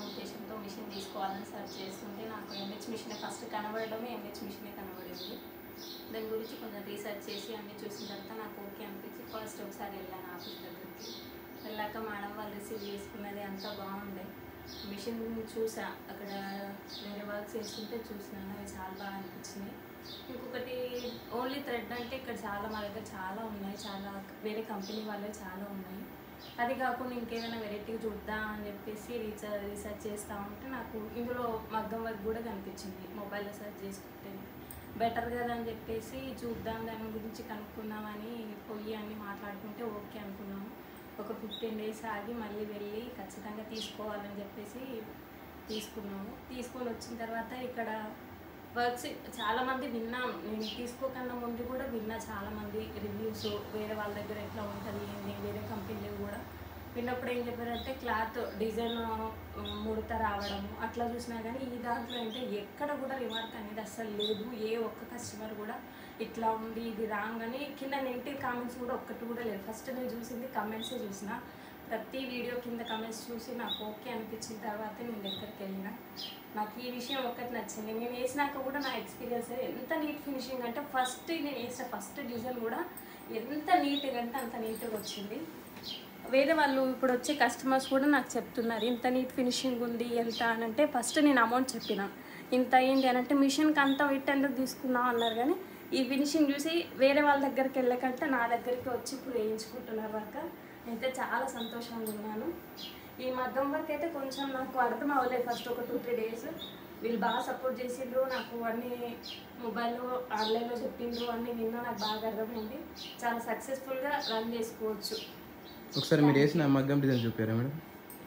ఉద్దేశంతో మిషన్ తీసుకోవాలని సర్చ్ చేస్తుంటే నాకు ఎంహెచ్ మిషన్ ఫస్ట్ కనబడడమే ఎంహెచ్ మిషనే కనబడింది దాని గురించి కొంచెం రీసెర్చ్ చేసి అన్నీ చూసిన తర్వాత నాకు ఓకే అనిపించి ఫస్ట్ ఒకసారి వెళ్ళాను ఆఫీస్ దగ్గరికి వెళ్ళాక మేడం వాళ్ళు రిసీవ్ చేసుకున్నది అంతా బాగుండే మిషన్ చూసా అక్కడ వేరే వర్క్ చేస్తుంటే చూసినాను అవి చాలా బాగా అనిపించినాయి ఇంకొకటి ఓన్లీ థ్రెడ్ అంటే ఇక్కడ చాలా మా దగ్గర చాలా ఉన్నాయి చాలా వేరే కంపెనీ వాళ్ళే చాలా ఉన్నాయి అది కాకుండా ఇంకేమైనా వెరైటీ చూద్దాం అని చెప్పేసి రీసెర్చ్ రీసెర్చ్ చేస్తూ ఉంటే నాకు ఇందులో మగ్గం వర్క్ కూడా కనిపించింది మొబైల్లో సెర్చ్ చేసుకుంటే బెటర్ కదా అని చెప్పేసి చూద్దాం దాని గురించి కనుక్కుందామని పోయి అన్ని మాట్లాడుకుంటే ఓకే అనుకున్నాము ఒక ఫిఫ్టీన్ డేస్ ఆగి మళ్ళీ వెళ్ళి ఖచ్చితంగా తీసుకోవాలని చెప్పేసి తీసుకున్నాము తీసుకొని వచ్చిన తర్వాత ఇక్కడ వర్క్స్ చాలా మంది విన్నాం నేను తీసుకోకన్నా ముందు కూడా విన్నా చాలా మంది రివ్యూస్ వేరే వాళ్ళ దగ్గర ఎట్లా ఉంటుంది ఏంది వేరే కంపెనీలు కూడా విన్నప్పుడు ఏం చెప్పారంటే క్లాత్ డిజైన్ ముడత రావడము అట్లా చూసినా కానీ ఈ దాంట్లో అంటే ఎక్కడ కూడా రిమార్క్ అనేది అస్సలు లేదు ఏ ఒక్క కస్టమర్ కూడా ఇట్లా ఉంది ఇది రాంగ్ అని కింద నెగిటివ్ కామెంట్స్ కూడా ఒక్కటి కూడా లేదు ఫస్ట్ నేను చూసింది కమెంట్సే చూసిన ప్రతి వీడియో కింద కమెంట్స్ చూసి నాకు ఓకే అనిపించిన తర్వాత నేను దగ్గరికి వెళ్ళిన నాకు ఈ విషయం ఒకటి నచ్చింది నేను వేసినాక కూడా నా ఎక్స్పీరియన్స్ ఎంత నీట్ ఫినిషింగ్ అంటే ఫస్ట్ నేను వేసిన ఫస్ట్ డిజైన్ కూడా ఎంత నీట్గా అంటే అంత నీట్గా వచ్చింది వేరే వాళ్ళు ఇప్పుడు వచ్చే కస్టమర్స్ కూడా నాకు చెప్తున్నారు ఇంత నీట్ ఫినిషింగ్ ఉంది ఎంత అని అంటే ఫస్ట్ నేను అమౌంట్ చెప్పిన ఇంత అయింది అని అంటే మిషన్కి అంత వెయిట్ ఎందుకు తీసుకున్నావు అన్నారు కానీ ఈ ఫినిషింగ్ చూసి వేరే వాళ్ళ దగ్గరికి వెళ్ళకంటే నా దగ్గరికి వచ్చి ఇప్పుడు వేయించుకుంటున్నారు వర్క్ అయితే చాలా సంతోషంగా ఉన్నాను ఈ మగ్గం వర్క్ అయితే కొంచెం నాకు అర్థం అవ్వలేదు ఫస్ట్ ఒక టూ త్రీ డేస్ వీళ్ళు బాగా సపోర్ట్ చేసిండ్రు నాకు అన్ని మొబైల్లో ఆన్లైన్లో చెప్పిండ్రు అన్ని విన్నా నాకు బాగా అర్థమైంది చాలా సక్సెస్ఫుల్గా రన్ చేసుకోవచ్చు ఒకసారి మీరు వేసిన మగ్గం డిజైన్ చూపారా మేడం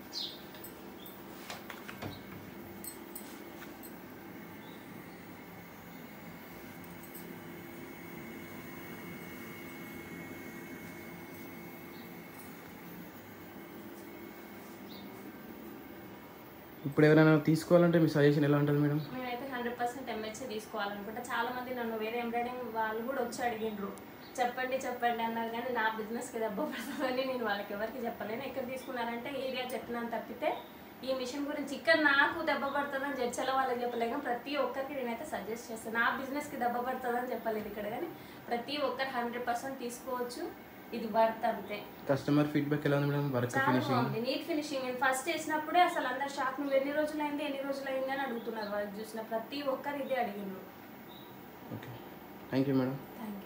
ఇప్పుడు ఎవరైనా తీసుకోవాలంటే మీ సజెషన్ ఎలా ఉంటుంది మేడం నేనైతే హండ్రెడ్ పర్సెంట్ ఎంహెచ్ తీసుకోవాలనుకుంటా చాలా మంది నన్ను వేరే ఎంబ్రాయిడింగ్ వాళ్ళు కూడా వచ్చి అడిగిండ్రు చెప్పండి చెప్పండి అన్నారు కానీ నా బిజినెస్కి దెబ్బ పడుతుందని నేను వాళ్ళకి ఎవరికి చెప్పలేను ఎక్కడ తీసుకున్నారంటే ఏరియా చెప్పినాను తప్పితే ఈ మిషన్ గురించి ఇక్కడ నాకు దెబ్బ పడుతుందని చర్చల వాళ్ళకి చెప్పలేదు కానీ ప్రతి ఒక్కరికి నేనైతే సజెస్ట్ చేస్తాను నా బిజినెస్కి దెబ్బ పడుతుందని చెప్పలేదు ఇక్కడ కానీ ప్రతి ఒక్కరు హండ్రెడ్ పర్సెంట్ తీసుకోవచ్చు ఇది వర్త్ అంతే కస్టమర్ ఫీడ్బ్యాక్ ఎలా ఉంది మేడం వర్క్ చాలా ఫినిషింగ్ బాగుంది నీట్ ఫినిషింగ్ నేను ఫస్ట్ వేసినప్పుడే అసలు అందరు షాక్ నువ్వు ఎన్ని రోజులైంది ఎన్ని రోజులైంది అని అడుగుతున్నారు వాళ్ళు చూసిన ప్రతి ఒక్కరు ఇదే అడిగిండ్రు okay thank you madam thank